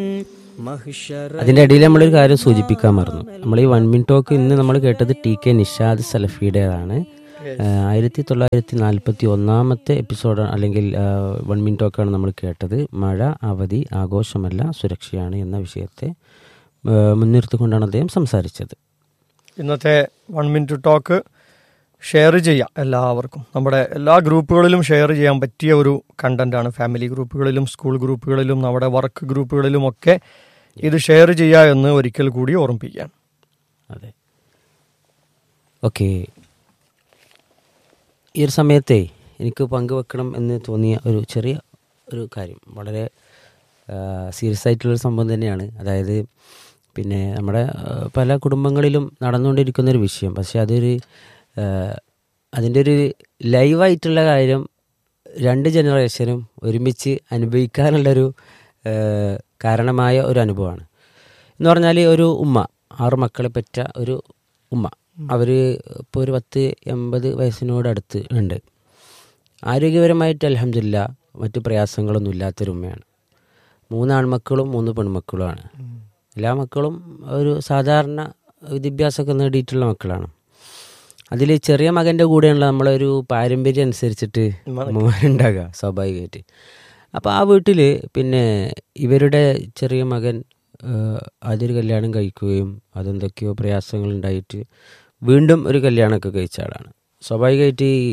അതിൻ്റെ ഇടയിൽ നമ്മളൊരു കാര്യം സൂചിപ്പിക്കാൻ മറന്നു നമ്മൾ ഈ വൺ മിൻ ടോക്ക് ഇന്ന് നമ്മൾ കേട്ടത് ടി കെ നിഷാദ് സലഫിയുടേതാണ് ആയിരത്തി തൊള്ളായിരത്തി നാൽപ്പത്തി ഒന്നാമത്തെ എപ്പിസോഡ് അല്ലെങ്കിൽ വൺ മിൻ ടോക്കാണ് നമ്മൾ കേട്ടത് മഴ അവധി ആഘോഷമല്ല സുരക്ഷയാണ് എന്ന വിഷയത്തെ ആ, മുൻനിർത്തിക്കൊണ്ടാണ് അദ്ദേഹം സംസാരിച്ചത് ഇന്നത്തെ വൺ മിനിറ്റ് ടോക്ക് ഷെയർ ചെയ്യാം എല്ലാവർക്കും നമ്മുടെ എല്ലാ ഗ്രൂപ്പുകളിലും ഷെയർ ചെയ്യാൻ പറ്റിയ ഒരു കണ്ടന്റാണ് ഫാമിലി ഗ്രൂപ്പുകളിലും സ്കൂൾ ഗ്രൂപ്പുകളിലും നമ്മുടെ വർക്ക് ഗ്രൂപ്പുകളിലും ഒക്കെ ഇത് ഷെയർ ചെയ്യുക എന്ന് ഒരിക്കൽ കൂടി ഓർമ്മിപ്പിക്കാൻ അതെ ഓക്കെ ഈ ഒരു സമയത്തെ എനിക്ക് പങ്കുവെക്കണം എന്ന് തോന്നിയ ഒരു ചെറിയ ഒരു കാര്യം വളരെ സീരിയസ് ആയിട്ടുള്ളൊരു സംഭവം തന്നെയാണ് അതായത് പിന്നെ നമ്മുടെ ആ, പല കുടുംബങ്ങളിലും നടന്നുകൊണ്ടിരിക്കുന്ന ഒരു വിഷയം പക്ഷെ അതൊരു ആ, അതിൻ്റെ ഒരു ലൈവായിട്ടുള്ള കാര്യം രണ്ട് ജനറേഷനും ഒരുമിച്ച് അനുഭവിക്കാനുള്ളൊരു ആ, കാരണമായ ഒരു അനുഭവമാണ് എന്ന് പറഞ്ഞാൽ ഒരു ഉമ്മ ആറ് മക്കളെ പെറ്റ ഒരു ഉമ്മ അവർ ഇപ്പോൾ ഒരു പത്ത് എൺപത് വയസ്സിനോടടുത്ത് ഉണ്ട് ആരോഗ്യപരമായിട്ട് അലഹമില്ല മറ്റു പ്രയാസങ്ങളൊന്നും ഇല്ലാത്തൊരു ഉമ്മയാണ് മൂന്ന് ആൺമക്കളും മൂന്ന് പെൺമക്കളുമാണ് എല്ലാ മക്കളും ഒരു സാധാരണ വിദ്യാഭ്യാസമൊക്കെ നേടിയിട്ടുള്ള മക്കളാണ് അതിൽ ചെറിയ മകൻ്റെ കൂടെയുള്ള നമ്മളൊരു പാരമ്പര്യം അനുസരിച്ചിട്ട് മോനുണ്ടാകുക സ്വാഭാവികമായിട്ട് അപ്പോൾ ആ വീട്ടിൽ പിന്നെ ഇവരുടെ ചെറിയ മകൻ ഏഹ്, ആദ്യൊരു കല്യാണം കഴിക്കുകയും അതെന്തൊക്കെയോ പ്രയാസങ്ങളുണ്ടായിട്ട് വീണ്ടും ഒരു കല്യാണമൊക്കെ കഴിച്ച ആളാണ് സ്വാഭാവികമായിട്ട് ഈ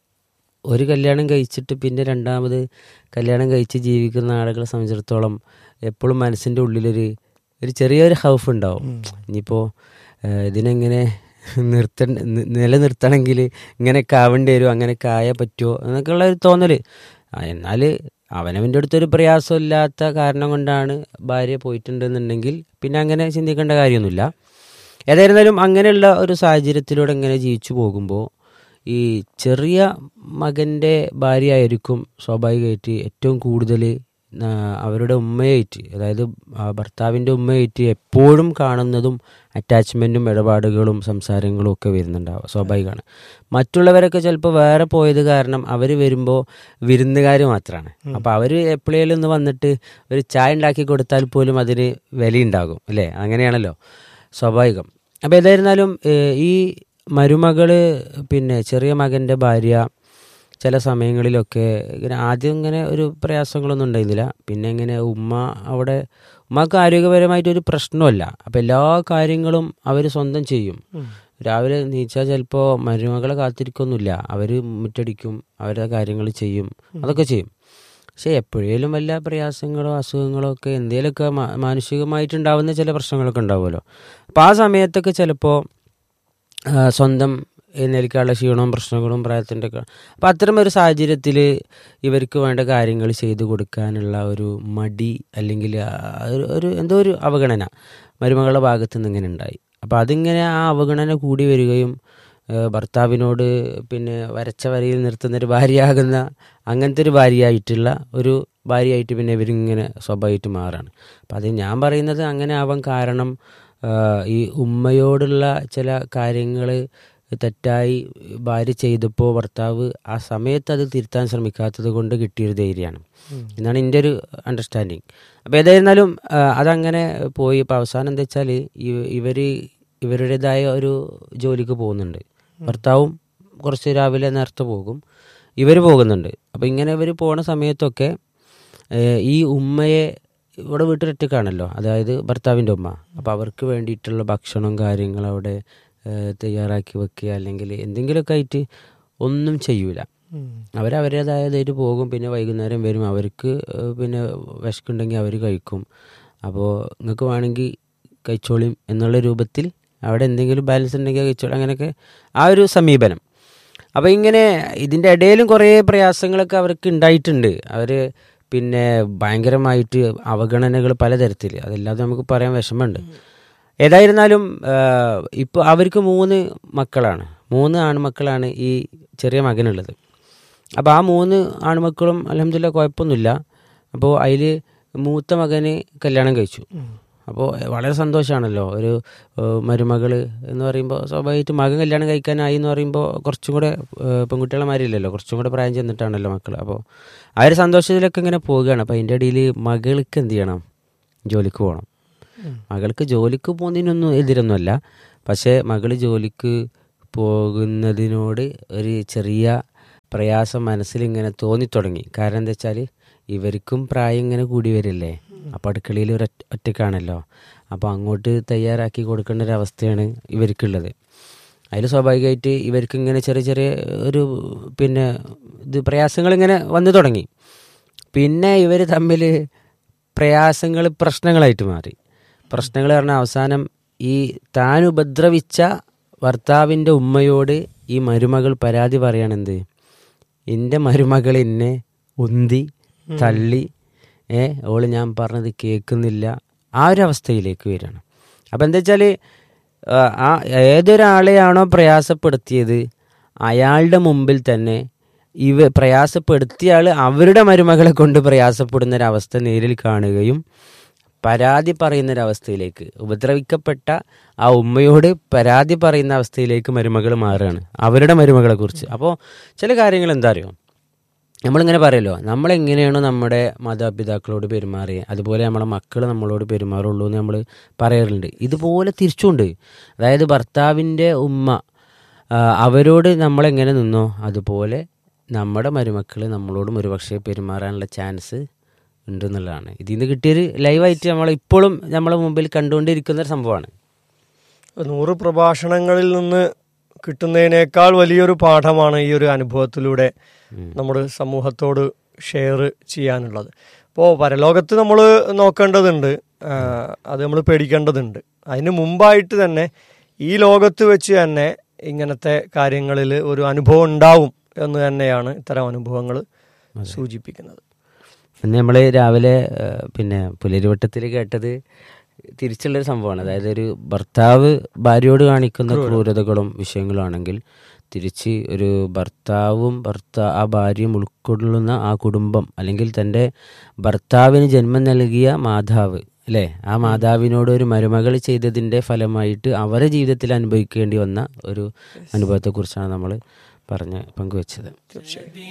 ഒരു കല്യാണം കഴിച്ചിട്ട് പിന്നെ രണ്ടാമത് കല്യാണം കഴിച്ച് ജീവിക്കുന്ന ആളുകളെ സംബന്ധിച്ചിടത്തോളം എപ്പോഴും മനസ്സിൻ്റെ ഉള്ളിലൊരു ഒരു ചെറിയൊരു ഹൗഫ് ഉണ്ടാവും ഇനിയിപ്പോൾ ഇതിനെങ്ങനെ നിർത്ത നി- നിലനിർത്തണമെങ്കിൽ ഇങ്ങനെയൊക്കെ ആവേണ്ടി വരുമോ അങ്ങനെയൊക്കെ ആയാൽ പറ്റുമോ എന്നൊക്കെയുള്ള ഒരു തോന്നൽ എന്നാൽ അവനവൻ്റെ അടുത്തൊരു പ്രയാസമില്ലാത്ത കാരണം കൊണ്ടാണ് ഭാര്യ പോയിട്ടുണ്ടെന്നുണ്ടെങ്കിൽ പിന്നെ അങ്ങനെ ചിന്തിക്കേണ്ട കാര്യമൊന്നുമില്ല ഏതായിരുന്നാലും അങ്ങനെയുള്ള ഒരു സാഹചര്യത്തിലൂടെ ഇങ്ങനെ ജീവിച്ചു പോകുമ്പോൾ ഈ ചെറിയ മകൻ്റെ ഭാര്യയായിരിക്കും സ്വാഭാവികമായിട്ട് ഏറ്റവും കൂടുതൽ ആ, അവരുടെ ഉമ്മയായിട്ട് അതായത് ആ ഭർത്താവിൻ്റെ ഉമ്മയായിട്ട് എപ്പോഴും കാണുന്നതും അറ്റാച്ച്മെൻറ്റും ഇടപാടുകളും സംസാരങ്ങളും ഒക്കെ വരുന്നുണ്ടാവുക സ്വാഭാവികമാണ് മറ്റുള്ളവരൊക്കെ ചിലപ്പോൾ വേറെ പോയത് കാരണം അവർ വരുമ്പോൾ വിരുന്നുകാർ മാത്രമാണ് അപ്പോൾ അവർ എപ്പോഴേലും ഒന്ന് വന്നിട്ട് ഒരു ചായ ഉണ്ടാക്കി കൊടുത്താൽ പോലും അതിന് വിലയുണ്ടാകും അല്ലേ അങ്ങനെയാണല്ലോ സ്വാഭാവികം അപ്പോൾ ഏതായിരുന്നാലും ഏഹ്, ഈ മരുമകള് പിന്നെ ചെറിയ മകൻ്റെ ഭാര്യ ചില സമയങ്ങളിലൊക്കെ ഇങ്ങനെ ആദ്യം ഇങ്ങനെ ഒരു പ്രയാസങ്ങളൊന്നും ഉണ്ടായിരുന്നില്ല പിന്നെ ഇങ്ങനെ ഉമ്മ അവിടെ ഉമ്മക്ക് ആരോഗ്യപരമായിട്ടൊരു പ്രശ്നമല്ല അപ്പം എല്ലാ കാര്യങ്ങളും അവർ സ്വന്തം ചെയ്യും രാവിലെ നീച്ചാൽ ചിലപ്പോൾ മരുമകളെ കാത്തിരിക്കൊന്നുമില്ല അവർ മുറ്റടിക്കും അവരുടെ കാര്യങ്ങൾ ചെയ്യും അതൊക്കെ ചെയ്യും പക്ഷെ എപ്പോഴേലും വല്ല പ്രയാസങ്ങളോ അസുഖങ്ങളോ ഒക്കെ എന്തെങ്കിലുമൊക്കെ മാ- മാനസികമായിട്ടുണ്ടാവുന്ന ചില പ്രശ്നങ്ങളൊക്കെ ഉണ്ടാവുമല്ലോ അപ്പോൾ ആ സമയത്തൊക്കെ ചിലപ്പോൾ ആ, സ്വന്തം എഴുന്നേൽക്കാനുള്ള ക്ഷീണവും പ്രശ്നങ്ങളും പ്രായത്തിൻ്റെ ഒക്കെ അപ്പം അത്തരം ഒരു സാഹചര്യത്തിൽ ഇവർക്ക് വേണ്ട കാര്യങ്ങൾ ചെയ്തു കൊടുക്കാനുള്ള ഒരു മടി അല്ലെങ്കിൽ ആ ഒരു ഒരു എന്തോ ഒരു അവഗണന മരുമകളുടെ ഭാഗത്തു നിന്ന് ഇങ്ങനെ ഉണ്ടായി അപ്പോൾ അതിങ്ങനെ ആ അവഗണന കൂടി വരികയും ആ, ഭർത്താവിനോട് പിന്നെ വരച്ച വരയിൽ നിർത്തുന്ന ഒരു ഭാര്യയാകുന്ന അങ്ങനത്തെ ഒരു ഭാര്യയായിട്ടുള്ള ഒരു ഭാര്യയായിട്ട് പിന്നെ ഇവരിങ്ങനെ സ്വാഭാവികമായിട്ട് മാറാണ് അപ്പം അത് ഞാൻ പറയുന്നത് അങ്ങനെ ആവാൻ കാരണം ആ, ഈ ഉമ്മയോടുള്ള ചില കാര്യങ്ങൾ തെറ്റായി ഭാര്യ ചെയ്തപ്പോൾ ഭർത്താവ് ആ സമയത്ത് അത് തിരുത്താൻ ശ്രമിക്കാത്തത് കൊണ്ട് കിട്ടിയൊരു ധൈര്യമാണ് എന്നാണ് എൻ്റെ ഒരു അണ്ടർസ്റ്റാൻഡിങ് അപ്പോൾ ഏതായിരുന്നാലും ആ, അതങ്ങനെ പോയി ഇപ്പോൾ അവസാനം എന്താ വെച്ചാൽ ഇവർ ഇവരുടേതായ ഒരു ജോലിക്ക് പോകുന്നുണ്ട് ഭർത്താവും കുറച്ച് രാവിലെ നേരത്തെ പോകും ഇവർ പോകുന്നുണ്ട് അപ്പോൾ ഇങ്ങനെ ഇവർ പോണ സമയത്തൊക്കെ ഏഹ് ഈ ഉമ്മയെ ഇവിടെ വീട്ടിലൊറ്റക്കാണല്ലോ അതായത് ഭർത്താവിൻ്റെ ഉമ്മ അപ്പോൾ അവർക്ക് വേണ്ടിയിട്ടുള്ള ഭക്ഷണം കാര്യങ്ങൾ അവിടെ ഏഹ് തയ്യാറാക്കി വെക്കുക അല്ലെങ്കിൽ എന്തെങ്കിലുമൊക്കെ ആയിട്ട് ഒന്നും ചെയ്യൂല അവരവരുടേതായ ഇതായിട്ട് പോകും പിന്നെ വൈകുന്നേരം വരും അവർക്ക് ഏഹ് പിന്നെ വിശക്കുണ്ടെങ്കിൽ അവർ കഴിക്കും അപ്പോൾ നിങ്ങൾക്ക് വേണമെങ്കിൽ കഴിച്ചോളിയും എന്നുള്ള രൂപത്തിൽ അവിടെ എന്തെങ്കിലും ബാലൻസ് ഉണ്ടെങ്കിൽ കഴിച്ചോളൂ അങ്ങനെയൊക്കെ ആ ഒരു സമീപനം അപ്പോൾ ഇങ്ങനെ ഇതിൻ്റെ ഇടയിലും കുറേ പ്രയാസങ്ങളൊക്കെ അവർക്ക് ഉണ്ടായിട്ടുണ്ട് അവർ പിന്നെ ഭയങ്കരമായിട്ട് അവഗണനകൾ പലതരത്തിൽ അതല്ലാതെ നമുക്ക് പറയാൻ വിഷമമുണ്ട് ഏതായിരുന്നാലും ഇപ്പോൾ അവർക്ക് മൂന്ന് മക്കളാണ് മൂന്ന് ആൺമക്കളാണ് ഈ ചെറിയ മകനുള്ളത് അപ്പോൾ ആ മൂന്ന് ആൺമക്കളും അലഹമില്ല കുഴപ്പമൊന്നുമില്ല അപ്പോൾ അതിൽ മൂത്ത മകന് കല്യാണം കഴിച്ചു അപ്പോൾ വളരെ സന്തോഷമാണല്ലോ ഒരു ഏഹ്, മരുമകള് എന്ന് പറയുമ്പോൾ സ്വാഭാവികമായിട്ട് മകൻ കല്യാണം കഴിക്കാനായി എന്ന് പറയുമ്പോൾ കുറച്ചും കൂടെ ഏഹ്, പെൺകുട്ടികളെ മാരില്ലല്ലോ കുറച്ചും കൂടെ പ്രായം ചെന്നിട്ടാണല്ലോ മക്കൾ അപ്പോൾ ആ ഒരു സന്തോഷത്തിലൊക്കെ ഇങ്ങനെ പോവുകയാണ് അപ്പോൾ അതിൻ്റെ ഇടയിൽ മകൾക്ക് എന്ത് ചെയ്യണം ജോലിക്ക് പോകണം മകൾക്ക് ജോലിക്ക് പോകുന്നതിനൊന്നും എതിരൊന്നുമല്ല പക്ഷേ മകൾ ജോലിക്ക് പോകുന്നതിനോട് ഒരു ചെറിയ പ്രയാസം മനസ്സിലിങ്ങനെ തോന്നിത്തുടങ്ങി കാരണം എന്താ വെച്ചാൽ ഇവർക്കും പ്രായം ഇങ്ങനെ കൂടി വരില്ലേ അപ്പോൾ അടുക്കളയിൽ ഒരു ഒറ്റ- ഒറ്റയ്ക്കാണല്ലോ അപ്പോൾ അങ്ങോട്ട് തയ്യാറാക്കി കൊടുക്കേണ്ട ഒരു അവസ്ഥയാണ് ഇവർക്കുള്ളത് അതിൽ സ്വാഭാവികമായിട്ട് ഇവർക്ക് ഇങ്ങനെ ചെറിയ ചെറിയ ഒരു പിന്നെ ഇത് പ്രയാസങ്ങൾ ഇങ്ങനെ വന്നു തുടങ്ങി പിന്നെ ഇവർ തമ്മിൽ പ്രയാസങ്ങൾ പ്രശ്നങ്ങളായിട്ട് മാറി പ്രശ്നങ്ങൾ പറഞ്ഞാൽ അവസാനം ഈ താൻ ഉപദ്രവിച്ച ഭർത്താവിൻ്റെ ഉമ്മയോട് ഈ മരുമകൾ പരാതി പറയണെന്ത് എൻ്റെ മരുമകൾ എന്നെ ഉന്തി തള്ളി ഏ ഓള് ഞാൻ പറഞ്ഞത് കേൾക്കുന്നില്ല ആ ഒരു അവസ്ഥയിലേക്ക് വരികയാണ് അപ്പം എന്താ വെച്ചാൽ ആ ഏതൊരാളെയാണോ പ്രയാസപ്പെടുത്തിയത് അയാളുടെ മുമ്പിൽ തന്നെ ഇവ പ്രയാസപ്പെടുത്തിയ ആൾ അവരുടെ മരുമകളെ കൊണ്ട് പ്രയാസപ്പെടുന്ന ഒരവസ്ഥ നേരിൽ കാണുകയും പരാതി പറയുന്ന ഒരവസ്ഥയിലേക്ക് ഉപദ്രവിക്കപ്പെട്ട ആ ഉമ്മയോട് പരാതി പറയുന്ന അവസ്ഥയിലേക്ക് മരുമകൾ മാറുകയാണ് അവരുടെ മരുമകളെ കുറിച്ച് അപ്പോൾ ചില കാര്യങ്ങൾ എന്താ അറിയോ നമ്മളിങ്ങനെ പറയല്ലോ നമ്മളെങ്ങനെയാണോ നമ്മുടെ മാതാപിതാക്കളോട് പെരുമാറിയത് അതുപോലെ നമ്മളെ മക്കൾ നമ്മളോട് പെരുമാറുള്ളൂ എന്ന് നമ്മൾ പറയാറുണ്ട് ഇതുപോലെ തിരിച്ചുണ്ട് അതായത് ഭർത്താവിൻ്റെ ഉമ്മ ആ, അവരോട് നമ്മളെങ്ങനെ നിന്നോ അതുപോലെ നമ്മുടെ മരുമക്കൾ നമ്മളോടും ഒരുപക്ഷെ പെരുമാറാനുള്ള ചാൻസ് ഉണ്ട് എന്നുള്ളതാണ് ഇതിൽ നിന്ന് കിട്ടിയൊരു ലൈവായിട്ട് നമ്മൾ ഇപ്പോഴും നമ്മളെ മുമ്പിൽ കണ്ടുകൊണ്ടിരിക്കുന്ന ഒരു സംഭവമാണ് നൂറ് പ്രഭാഷണങ്ങളിൽ നിന്ന് കിട്ടുന്നതിനേക്കാൾ വലിയൊരു പാഠമാണ് ഈ ഒരു അനുഭവത്തിലൂടെ നമ്മുടെ സമൂഹത്തോട് ഷെയർ ചെയ്യാനുള്ളത് ഇപ്പോൾ പരലോകത്ത് നമ്മൾ നോക്കേണ്ടതുണ്ട് ആ, അത് നമ്മൾ പേടിക്കേണ്ടതുണ്ട് അതിന് മുമ്പായിട്ട് തന്നെ ഈ ലോകത്ത് വെച്ച് തന്നെ ഇങ്ങനത്തെ കാര്യങ്ങളിൽ ഒരു അനുഭവം ഉണ്ടാവും എന്ന് തന്നെയാണ് ഇത്തരം അനുഭവങ്ങൾ സൂചിപ്പിക്കുന്നത് ഇന്ന് നമ്മൾ രാവിലെ ആ, പിന്നെ പുലരിവട്ടത്തിൽ കേട്ടത് തിരിച്ചുള്ളൊരു സംഭവമാണ് അതായത് ഒരു ഭർത്താവ് ഭാര്യയോട് കാണിക്കുന്ന ക്രൂരതകളും വിഷയങ്ങളുമാണെങ്കിൽ തിരിച്ച് ഒരു ഭർത്താവും ഭർത്താ ആ ഭാര്യയും ഉൾക്കൊള്ളുന്ന ആ കുടുംബം അല്ലെങ്കിൽ തൻ്റെ ഭർത്താവിന് ജന്മം നൽകിയ മാതാവ് അല്ലേ ആ മാതാവിനോട് ഒരു മരുമകൾ ചെയ്തതിൻ്റെ ഫലമായിട്ട് അവരെ ജീവിതത്തിൽ അനുഭവിക്കേണ്ടി വന്ന ഒരു അനുഭവത്തെക്കുറിച്ചാണ് നമ്മൾ പറഞ്ഞ് പങ്കുവച്ചത് തീർച്ചയായും